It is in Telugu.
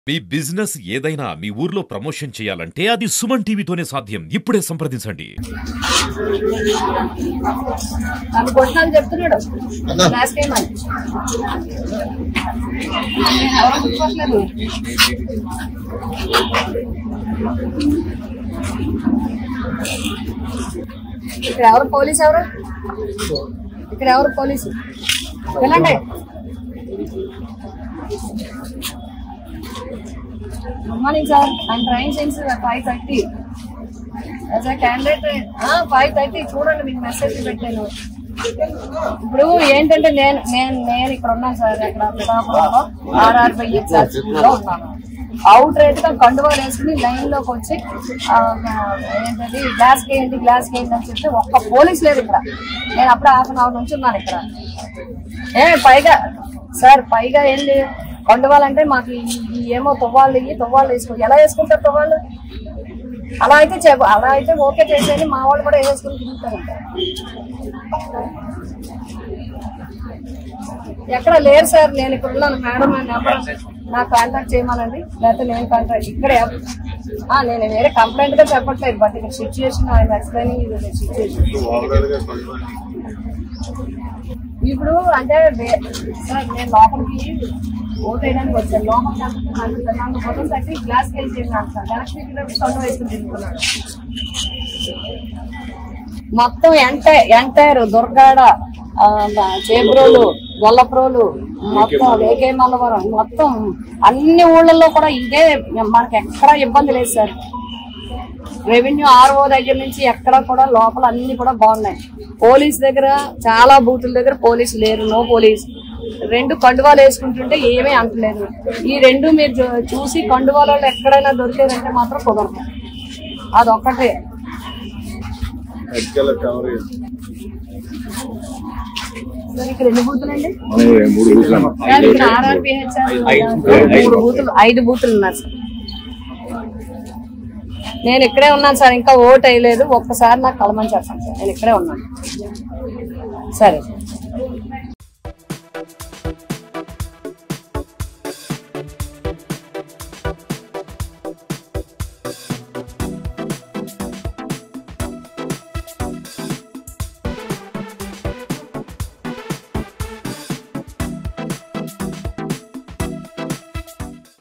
మీ బిజినెస్ ఏదైనా మీ ఊర్లో ప్రమోషన్ చేయాలంటే అది సుమన్ టీవీతోనే సాధ్యం ఇప్పుడే సంప్రదించండి నన్ను కొట్టినాను చెప్తున్నాడు లాస్ట్ టైం అని ఎవరో గుర్తుపట్టలేదు ఇక్కడ ఎవరు పోలీస్ ఎవరు ఇక్కడ ఎవరు పోలీసు వెళ్ళండి good morning sir I'm train since five thirty as a candidate five thirty చూడండి మీకు మెసేజ్ పెట్టాను ఇప్పుడు ఏంటంటే నేను నేను నేను ఇక్కడ ఉన్నాను సార్ ఇక్కడ పిఠాపురంలో ఆర్ఆర్బై లో ఉన్నాను అవుట్ రేట్ గా కండువాలు వేసుకుని లైన్ లోకి వచ్చి ఆ, ఏంటది గ్లాస్ వేయండి గ్లాస్ వేయండి అని చెప్పి ఒక్క పోలీస్ లేదు ఇక్కడ నేను అప్పుడు హాఫ్ అన్ అవర్ నుంచి ఉన్నాను ఇక్కడ ఏ పైగా సార్ పైగా ఏంటి కండువాలంటే మాకు ఈ- ఈ ఏమో తువ్వాళ్ళు ఇవి తువ్వాళ్ళు వేసుకుంటారు ఎలా వేసుకుంటారు తువ్వాళ్ళు అలా అయితే చెప్పు అలా అయితే ఓకే చేసేది మా వాళ్ళు కూడా వేసుకుని తిరుగుతారు ఎక్కడ లేరు సార్ నేను ఇక్కడ ఉన్నాను మేడం నా నెంబర్ నాకు కాంటాక్ట్ చేయమనండి లేకపోతే నేను కాంటాక్ట్ ఇక్కడ ఎవ- ఆ, నేను వేరే కంప్లైంట్ గా చెప్పట్లేదు బట్ ఇక్కడ సిచ్యువేషన్ ఆయన ఎక్స్ప్లెయినింగ్ ఇది సిచ్యువేషన్ ఇప్పుడు అంటే వే- సార్ నేను లోపలికి ఓట్ వేయడానికి వచ్చాను లోపలికి అంటే నన్ను నన్ను మొదలు తట్టి గ్లాస్ వేసి చేసినాను సార్ ఎలక్ట్రిక్ తొండ వేసుకుని తిరుగుతున్నాడు మొత్తం ఎంట ఎంటైర్ దుర్గాడ ఆ, చేబ్రోలు గొల్లప్రోలు మొత్తం వేకే మల్లవరం మొత్తం అన్ని ఊళ్ళల్లో కూడా ఇదే మనకి ఎక్కడా ఇబ్బంది లేదు సార్ రెవెన్యూ ఆర్ఓ దగ్గర నుంచి ఎక్కడ కూడా లోపల అన్ని కూడా బాగున్నాయి పోలీస్ దగ్గర చాలా బూతుల దగ్గర పోలీస్ లేరు నో పోలీస్ రెండు కండువాలు వేసుకుంటుంటే ఏమీ అంటలేదు ఈ రెండు మీరు చూ- చూసి కండువాల వాళ్ళు ఎక్కడైనా దొరికేదంటే మాత్రం కుదరదు అదొక్కటే సార్ ఇక్కడ ఎన్ని బూతులండి మూడు రోజులు సార్ ఇక్కడ ఆర్ఆర్పిహెచ్ఆర్ మూడు బూతులు ఐదు బూతులు ఉన్నారు సార్ నేను ఇక్కడే ఉన్నాను సార్ ఇంకా ఓట్ వేయలేదు ఒక్కసారి నాకు కలమని చెప్పండి సార్ నేను ఇక్కడే ఉన్నాను సరే సార్